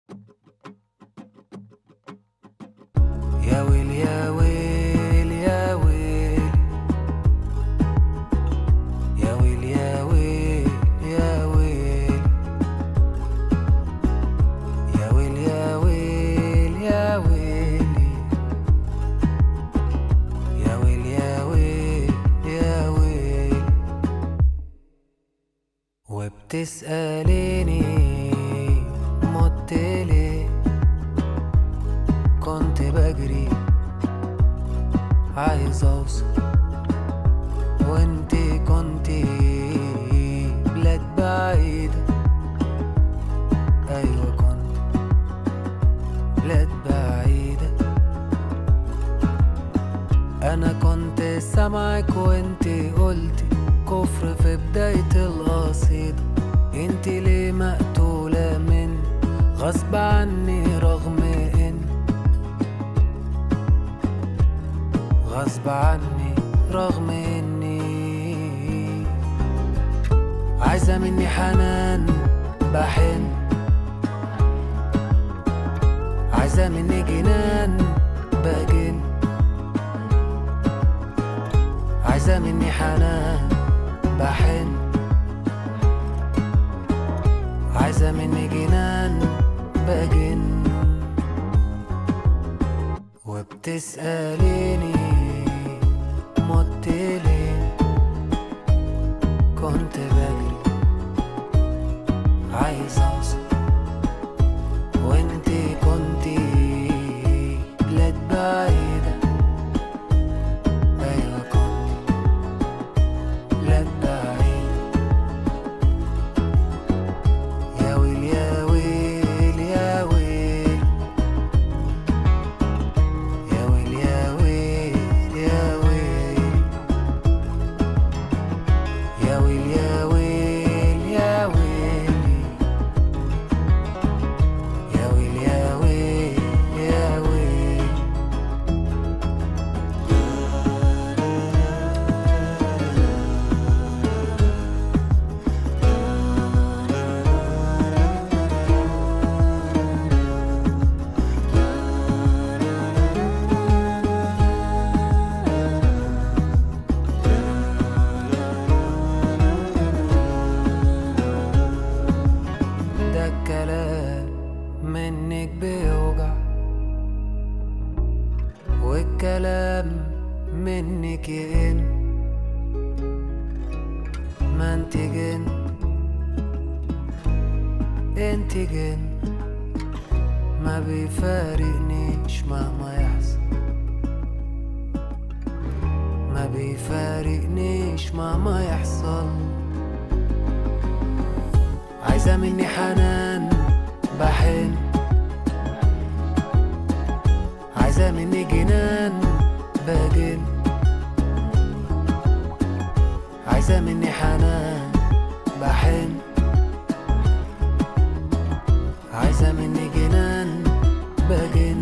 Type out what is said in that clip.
يا ويل يا ويل يا ويل يا ويل يا ويل يا ويل يا ويل يا ويل يا ويل يا ويل يا ويل يا ويل وبتسأليني مت ليه كنت بجري عايز اوصل وانتي كنتي بلاد بعيدة ايوه كنت بلاد بعيدة انا كنت سامعك وانتي قلتي كفر في بداية القصيدة انتي ليه مقتولة مني غصب عني رغم ان غصب عني رغم اني عايزة مني حنان بحن عايزة مني جنان بجن عايزة مني حنان بحن عايزة مني جنان بجن وبتسأليني مت ليه كنت بجري عايز اوصل وانتي كنتي بلاد بعيدة ايوه كنت بلاد بعيدة يا ويل يا ويل يا ويل يا ويل يا ويل يا ويل يا ويل يا ويل يا ويل يا ويل يا ويل يا ويل ده الكلام منك بيوجع والكلام منك يئن ما انت جن انت جن ما بيفارقنيش مهما يحصل ما بيفارقنيش مهما يحصل عايزة مني حنان بحن عايزة مني جنان بجن عايزة مني حنان بحن عايزة مني جنان بجن